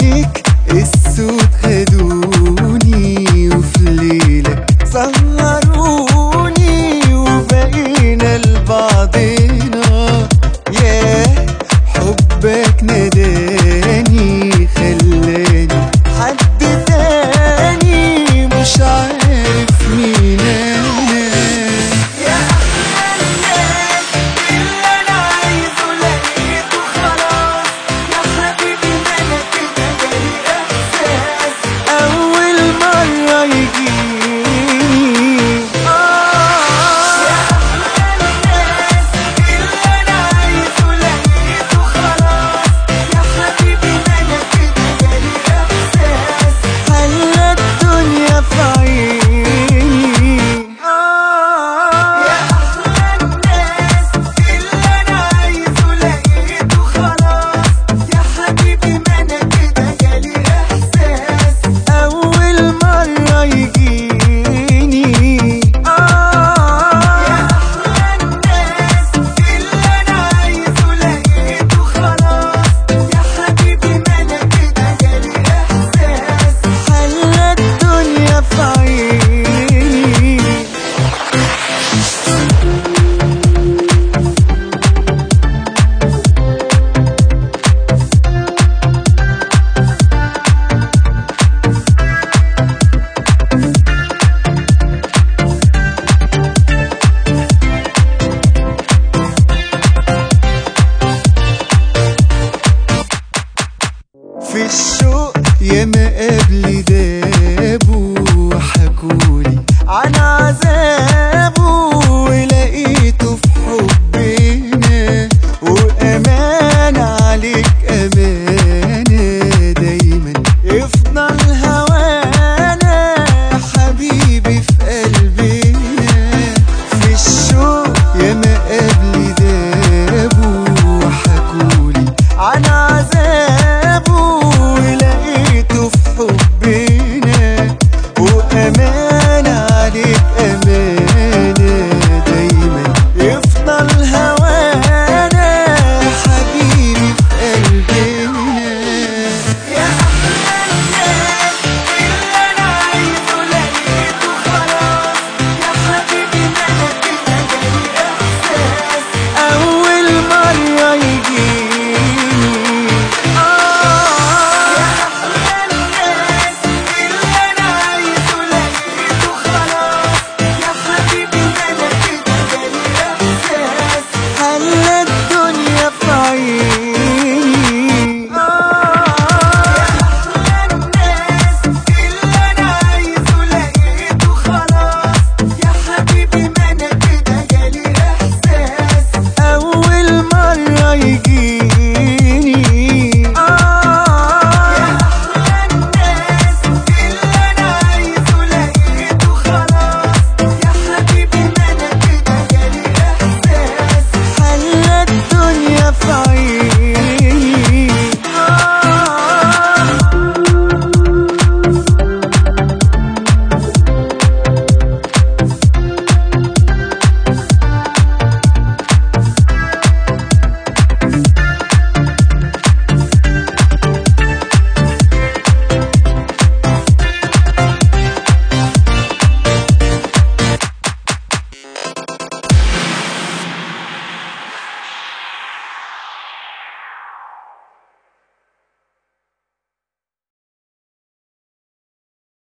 عينيك السود خدوني وفي ليلك سهروني وبقينا لبعضنا ياه حبك ناداني خلاني حد تاني مش عارف مين انا يا أحلى الناس اللي أنا عايزه لقيته خلاص يا حبيبي ما أنا كده جالي إحساس أول مرة يجيني آه يا أحلى الناس اللي أنا عايزه لقيته خلاص يا حبيبي ما أنا كده جالي إحساس خلى الدنيا في عيني آه يا أحلى الناس اللي أنا عايزه لقيته خلاص يا حبيبي ما أنا كده جالي إحساس أول مرة يجيني يا آه أحلى الناس اللي أنا عايزه لقيته خلاص يا حبيبي ما أنا كده جالي إحساس خلى الدنيا في عيني في الشوق ياما قبلي دابوا وحكولي عن عذابه ولقيت